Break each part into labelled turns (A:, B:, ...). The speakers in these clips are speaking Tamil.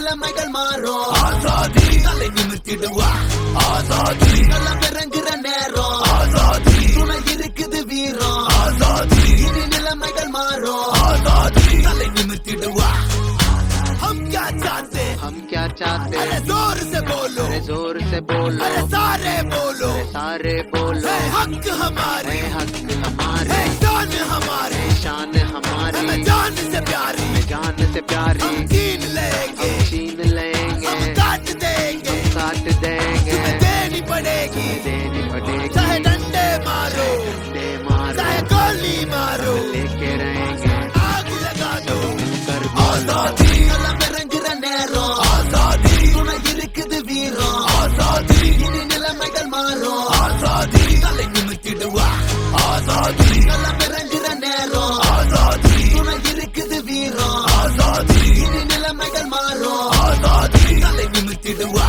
A: நிலைமைகள் மாறும்
B: ஆசாதி
A: தலை நிமிர்த்திடுவா
B: ஆசாதி
A: களம் இறங்குற நேரம்
B: ஆசாதி
A: துணை இருக்குது வீரம்
B: ஆசாதி
A: இனி நிலைமைகள் மாறும்
B: ஆசாதி
A: தலை நிமிர்த்திடுவா
B: हम क्या चाहते हैं
C: हम क्या चाहते
B: अरे
C: हैं
B: जोर से बोलो
C: अरे जोर से बोलो
B: अरे सारे बोलो
C: सारे बोलो
B: है हक हमारे
C: है हक हमारे
B: है शान हमारे
C: है शान हमारी
B: हमें जान से प्यारी
C: हमें जान से प्यारी
B: हम छीन लेंगे
C: हम छीन लेंगे
B: हम काट देंगे
C: हम काट देंगे
B: तुम्हें देनी पड़ेगी
C: देनी पड़ेगी
B: चाहे डंडे मारो
C: डंडे मारो
B: चाहे गोली मारो
C: लेके रहेंगे
B: आग लगा दो
C: कर
B: आजादी
A: களம் இறங்குற நேரம்
B: आजादी
A: துணை இருக்குது வீரம்
B: आजादी
A: இனி நிலைமைகள் மாறும்
B: आजादी
A: தலை நிமிர்த்திடுவா
B: आजादी
A: களம் இறங்குற நேரம்
B: आजादी
A: துணை இருக்குது வீரம்
B: आजादी
A: இனி நிலைமைகள் மாறும்
B: आजादी
A: தலை நிமிர்த்திடுவா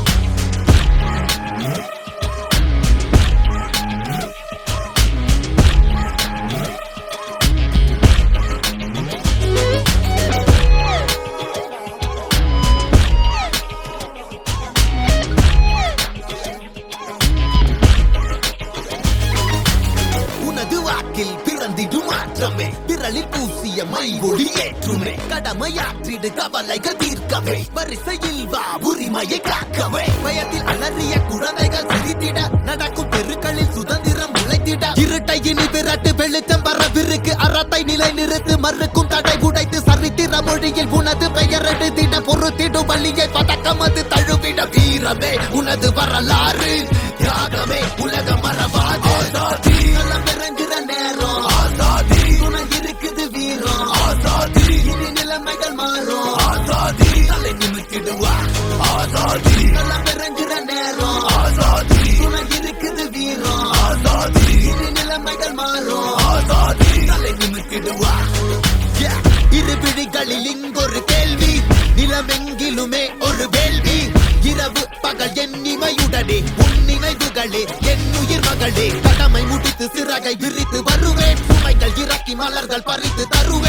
A: உனது வாக்கில் பிறந்திடும் மாற்றமே விரலில் பூசிய மை ஒளி ஏற்றுமே கடமையாற்றிடு கவலைகள் தீர்க்கவே வரிசையில் வா உரிமையை காக்கவே பயத்தில் அலறிய குழந்தைகள் சிரித்திட நடக்கும் தெருக்களில் சுதந்திரம் உழைத்திட இருட்டை இனி விரட்டு வெளிச்சம் வரவிருக்கு அறத்தை நிலை நிறுத்து மறுக்கும் தடை உடைத்து சரித்திர மொழியில் உனது பெயர் எடுத்திட பொறுத்திடும் வழியை பதக்கம் அது தழுவிட வீரமே உனது வரலாறு தியாகமே உலக மரபாது
B: आजादी
A: களம் இறங்குற நேரம்
B: आजादी
A: துணை இருக்குது வீரம்
B: आजादी
A: இனி நிலைமைகள் மாறும்
B: आजादी
A: தலை நிமிர்த்திடுவா
B: आजादी
A: களம் இறங்குற நேரம்
B: आजादी
A: துணை இருக்குது வீரம்
B: आजादी
A: இனி நிலைமைகள் மாறும்
B: आजादी
A: தலை நிமிர்த்திடுவா Yeah. இரு பிடிகளில் இங்கொரு கேள்வி நிலமெங்கிலுமே ஒரு வேள்வி இரவு பகல் என் இமையுடனே உன் நினைவுகளே என் உயிர் மகளே கடமை முடித்து சிறகை விரித்து வருவேன் சுமைகள் இறக்கி மலர்கள் பறித்து தருவேன்